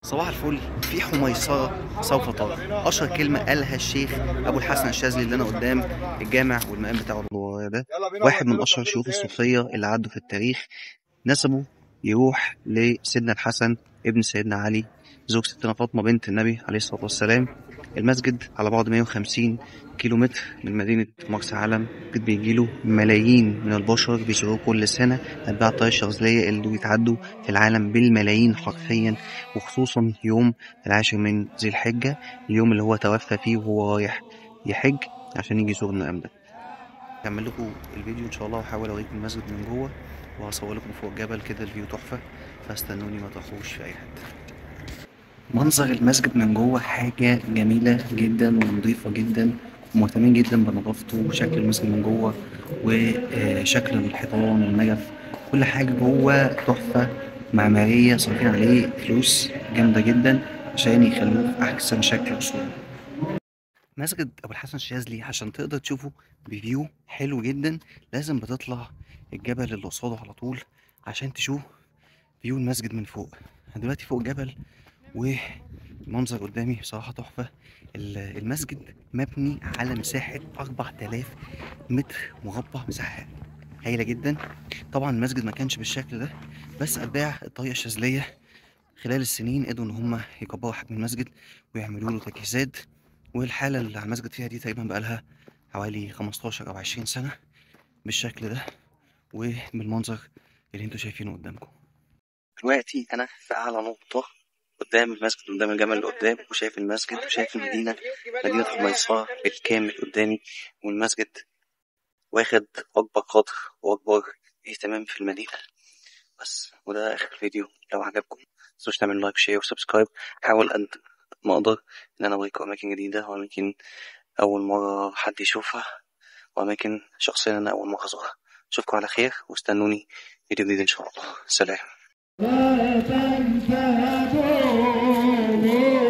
صباح الفل في حميصرة سوف ترى أشهر كلمة قالها الشيخ أبو الحسن الشاذلي اللي أنا قدام الجامع والمقام بتاعه اللي ورايا ده واحد من أشهر شيوخ الصوفية اللي عدوا في التاريخ نسبه يروح لسيدنا الحسن ابن سيدنا علي زوج ستنا فاطمة بنت النبي عليه الصلاة والسلام المسجد على بعد 150 كيلو متر من مدينة مرسى علم كده بيجيله ملايين من البشر بيزوروه كل سنة أتباع الطريقة الشاذلية اللي بيتعدوا في العالم بالملايين حرفيا وخصوصا يوم العاشر من ذي الحجة اليوم اللي هو توفى فيه وهو رايح يحج عشان يجي يزور المقام ده هكمل لكم الفيديو إن شاء الله وأحاول أوريكم المسجد من جوه وهصور لكم فوق الجبل كده الفيو تحفة فاستنوني ما تروحوش في أي حتة منظر المسجد من جوه حاجة جميلة جدا ونظيفة جدا ومهتمين جدا بنظافته وشكل المسجد من جوه وشكل الحيطان والنجف كل حاجة جوه تحفة معمارية صارفين عليه فلوس جامدة جدا عشان يخلوه في أحسن شكل وصورة مسجد أبو الحسن الشاذلي عشان تقدر تشوفه بفيو حلو جدا لازم بتطلع الجبل اللي قصاده على طول عشان تشوف فيو المسجد من فوق أنا دلوقتي فوق جبل والمنظر قدامي بصراحة تحفة ال- المسجد مبني على مساحة 4000 متر مربع مساحة هايلة جدا طبعا المسجد ما كانش بالشكل ده بس أتباع الطريقة الشاذلية خلال السنين قدروا إن هم يكبروا حجم المسجد ويعملوا له تجهيزات والحالة اللي على المسجد فيها دي تقريبا بقالها حوالي 15 أو 20 سنة بالشكل ده وبالمنظر اللي انتوا شايفينه قدامكم دلوقتي أنا في أعلى نقطة قدام المسجد قدام الجبل اللي قدام وشايف المسجد وشايف المدينة مدينة حميصة بالكامل قدامي والمسجد واخد أكبر قدر وأكبر اهتمام في المدينة بس وده آخر الفيديو لو عجبكم متنسوش تعملوا لايك وشير وسبسكرايب حاول قد ما أقدر إن أنا أوريكم أماكن جديدة وأماكن أول مرة حد يشوفها وأماكن شخصيا أنا أول مرة أزورها أشوفكم على خير واستنوني فيديو جديد إن شاء الله سلام لا تنسى